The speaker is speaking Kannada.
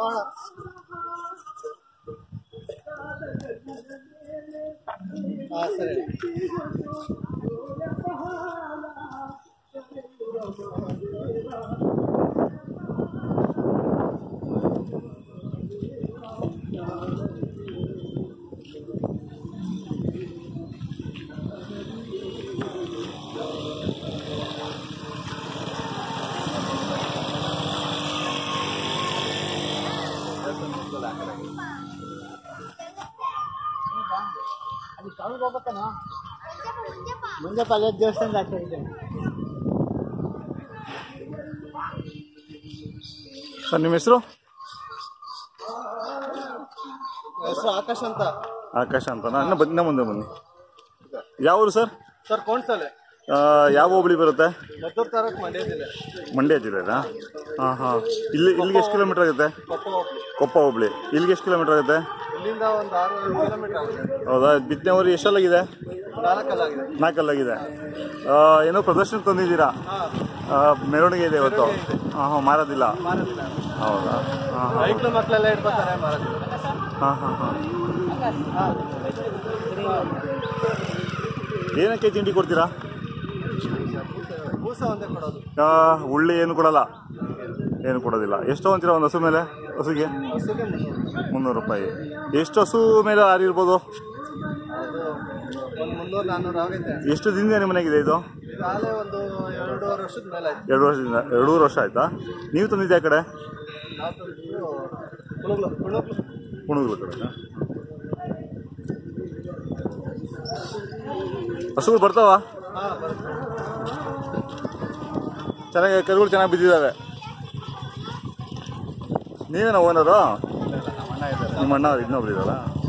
ಹಾಂ ಸರಿ ಅಲ್ಲಿ ಕಾಣಿಗೆ ಹೋಗ್ಬೇಕನ ಮುಂದೆ ಪಲ್ಯ ದೇವಸ್ಥಾನದ ಆಚೆ ಇದೆ ಸರ್ ನಿಮ್ಮ ಹೆಸರು ಹೆಸರು ಆಕಾಶ್ ಅಂತ ಆಕಾಶ ಅಂತ ಇನ್ನ ಬನ್ನಿ ಇನ್ನ ಮುಂದೆ ಬನ್ನಿ ಯಾವ ಊರು ಸರ್ ಸರ್ ಕೋಣ್ಸಲೆ ಆ, ಯಾವ ಹೋಬಳಿ ಬರುತ್ತೆ ಮದ್ದೂರು ತಾಲೂಕು ಮಂಡ್ಯ ಜಿಲ್ಲೆ ಮಂಡ್ಯ ಜಿಲ್ಲೆನಾ ಹಾಂ ಹಾಂ ಇಲ್ಲಿ ಇಲ್ಲಿಗೆ ಎಷ್ಟು ಕಿಲೋಮೀಟರ್ ಆಗುತ್ತೆ ಕೊಪ್ಪ ಹೋಗ್ಲಿ ಕೊಪ್ಪ ಹೋಬಳಿ ಇಲ್ಲಿಗೆ ಎಷ್ಟು ಕಿಲೋಮೀಟರ್ ಆಗುತ್ತೆ ಇಲ್ಲಿಂದ ಒಂದು ಆರು ಏಳು ಕಿಲೋಮೀಟರ್ ಆಗುತ್ತೆ ಹೌದಾ ಬಿತ್ತನೆವರಿ ಎಷ್ಟಲ್ಲಾಗಿದೆ ನಾಲ್ಕಲ್ಲಾಗಿದೆ ನಾಲ್ಕಲ್ಲಾಗಿದೆ ಆ, ಏನೋ ಪ್ರದರ್ಶನಕ್ಕೆ ತಂದಿದ್ದೀರಾ ಹಾಂ ಆ, ಮೆರವಣಿಗೆ ಇದೆ ಇವತ್ತು ಹಾಂ ಹಾಂ ಮಾರೋದಿಲ್ಲ ಮಾರೋದಿಲ್ಲ ಹೌದಾ ಹಾಂ ಹಾಂ ಮೈಕ್ಳು ಮಕ್ಕಳೆಲ್ಲ ಇಟ್ಕೊತಾರೆ ಮಾರೋದಿಲ್ಲ ಹಾಂ ಹಾಂ ಹಾಂ ಏನಕ್ಕೆ ತಿಂಡಿ ಕೊಡ್ತೀರಾ ಬೂಸ ಒಂದೇ ಕೊಡೋದು ಆ, ಉಳ್ಳಿ ಏನು ಕೊಡಲ್ಲ ಏನು ಕೊಡೋದಿಲ್ಲ ಎಷ್ಟು ಅಂತೀರಾ ಒಂದು ಹಸು ಮೇಲೆ ಹಸುಗೆ ಹಸುಗೆ ಮುನ್ನೂರು ಮುನ್ನೂರು ರೂಪಾಯಿ ಎಷ್ಟು ಹಸು ಮೇಲೆ ಹಾರಿರ್ಬೋದು ಅದು ಒಂದು ಮುನ್ನೂರು ನಾನ್ನೂರು ಆಗೈತೆ ಎಷ್ಟು ದಿನದಿಂದ ನಿಮ್ಮ ಮನೆಗಿದೆ ಇದು ಇದು ಆಲೆ ಒಂದು ಎರಡೂವರೆ ವರ್ಷದ ಮೇಲೆ ಆಯ್ತು ಎರಡು ವರ್ಷದಿಂದ ಎರಡೂವರೆ ವರ್ಷ ಆಯ್ತಾ ನೀವು ತಂದಿದ್ದೆ ಆ ಕಡೆ ನಾವು ತಂದಿದ್ದು ಕುಣಗ್ಲು ಕುಣಗ್ಲು ಕುಣಗೂರು ಕಡೆ ಹಸುಗಳು ಬರ್ತಾವ ಹಾಂ ಬರುತ್ತೆ ಚೆನ್ನಾಗಿ ಕರುಗಳು ಚೆನ್ನಾಗಿ ಬಿದ್ದಿದ್ದಾವೆ ನೀವೇನ ಓನರು ನಮ್ಮ ಅಣ್ಣ ಇದ್ದಾರೆ ನಿಮ್ಮ ಅಣ್ಣ ಇನ್ನೊಬ್ರು ಇದ್ದಾರಾ